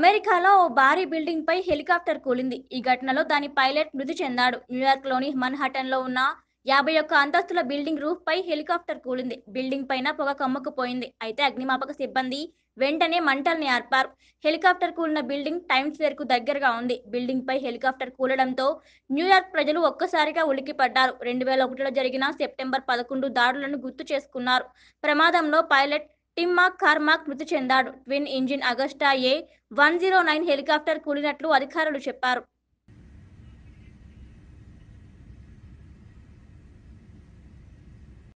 అమెరికాలో ఓ భారీ బిల్డింగ్ పై హెలికాప్టర్ కూలింది ఈ ఘటనలో దాని పైలట్ మృతి చెందాడు న్యూయార్క్లోని మన్హటన్లో ఉన్న యాభై ఒక్క అంతస్తుల బిల్డింగ్ రూఫ్ పై హెలికాప్టర్ కూలింది బిల్డింగ్ పైన పొగ కమ్ముకుపోయింది అయితే అగ్నిమాపక సిబ్బంది వెంటనే మంటల్ని ఆర్పారు హెలికాప్టర్ కూలిన బిల్డింగ్ టైమ్స్ స్క్వేర్ కు దగ్గరగా ఉంది బిల్డింగ్ పై హెలికాప్టర్ కూలడంతో న్యూయార్క్ ప్రజలు ఒక్కసారిగా ఉలిక్కిపడ్డారు రెండు వేల ఒకటిలో జరిగిన సెప్టెంబర్ పదకొండు దాడులను గుర్తు చేసుకున్నారు ప్రమాదంలో పైలట్ టిమ్మాక్ కార్మాక్ మృతి చెందాడు twin engine Agusta A one zero nine helicopter కూలినట్లు అధికారులు చెప్పారు